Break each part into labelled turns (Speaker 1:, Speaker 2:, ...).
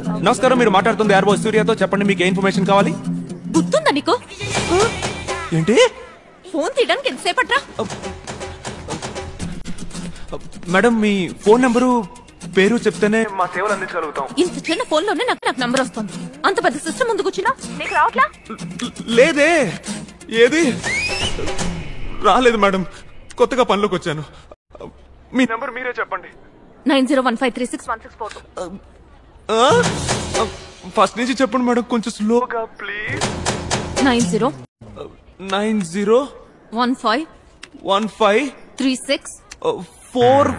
Speaker 1: నమస్కారం మీరు మాట్లాడుతుంది ఆర్వో సూర్యతో చెప్పండి మీకు ఏ ఇన్ఫర్మేషన్ కావాలి
Speaker 2: గుర్తుందా నీకు
Speaker 1: ఏంటి
Speaker 2: ఫోన్ తీయడానికి ఎంతసేపట్రా
Speaker 1: మేడం మీ ఫోన్ నెంబరు పేరు చెప్తేనే మా సేవలు అందించగలుగుతాం
Speaker 2: ఇంత చిన్న ఫోన్ లోనే నాకు నాకు నంబర్ వస్తుంది అంత పెద్ద సిస్టమ్ ముందుకు వచ్చినా నీకు రావట్లా
Speaker 1: లేదే ఏది రాలేదు మేడం కొత్తగా పనిలోకి వచ్చాను మీ నెంబర్ మీరే చెప్పండి
Speaker 2: nine zero one five three six one six four
Speaker 1: first నుంచి చెప్పండి మేడం కొంచెం స్లోగా please
Speaker 2: nine zero
Speaker 1: nine zero
Speaker 2: one five
Speaker 1: one five
Speaker 2: three six
Speaker 1: four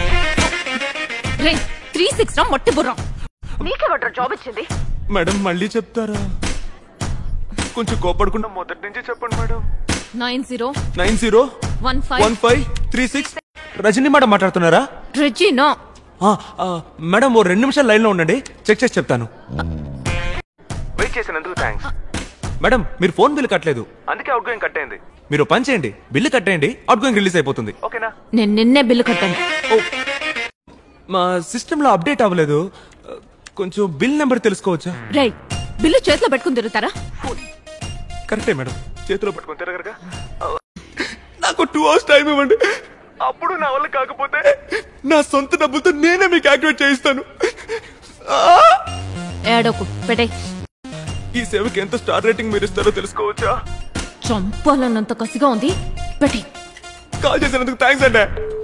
Speaker 2: రే త్రీ సిక్స్ రా మొట్టి బుర్రం నీకెవడ్రా జాబ్ ఇచ్చింది
Speaker 1: మేడం మళ్ళీ చెప్తారా కొంచెం కోపడకుండా మొదటి నుంచి చెప్పండి madam
Speaker 2: nine zero
Speaker 1: nine zero
Speaker 2: one five
Speaker 1: one five three six Rajani madam మాట్లాడుతున్నారా
Speaker 2: రెజీనో
Speaker 1: ఆ, ఆ, మేడం ఓ రెండు నిమిషాలు లైన్ లో ఉండండి చెక్ చేసి చెప్తాను వెయిట్ చేసినందుకు థ్యాంక్స్ మేడం మీరు ఫోన్ బిల్ కట్టలేదు అందుకే అవుట్ గోయింగ్ కట్టేయండి మీరు పని చేయండి బిల్లు కట్టేయండి అవుట్ గోయింగ్ రిలీజ్ అయిపోతుంది ఓకేనా
Speaker 2: నేను నిన్నే బిల్లు కట్టాను
Speaker 1: ఓ మా సిస్టమ్ లో అప్డేట్ అవ్వలేదు కొంచెం బిల్ నెంబర్ తెలుసుకోవచ్చా
Speaker 2: రే బిల్లు చేతిలో పెట్టుకుని తిరుగుతారా
Speaker 1: కరెక్టే మేడం చేతిలో పట్టుకొని తిరగరగా నాకు టూ అవర్స్ టైం ఇవ్వండి అప్పుడు నా వల్ల కాకపోతే నా సొంత డబ్బులతో నేనే మీకు యాక్టివేట్ చేయిస్తాను ఆ!
Speaker 2: ఏడోకు పెట్టే
Speaker 1: ఈ సేవకి ఎంత స్టార్ రేటింగ్ మీరు ఇస్తారో తెలుసుకోవచ్చా
Speaker 2: చంపాలన్నంత కసిగా ఉంది పెట్టి
Speaker 1: కాల్ చేసినందుకు థ్యాంక్స్ అండి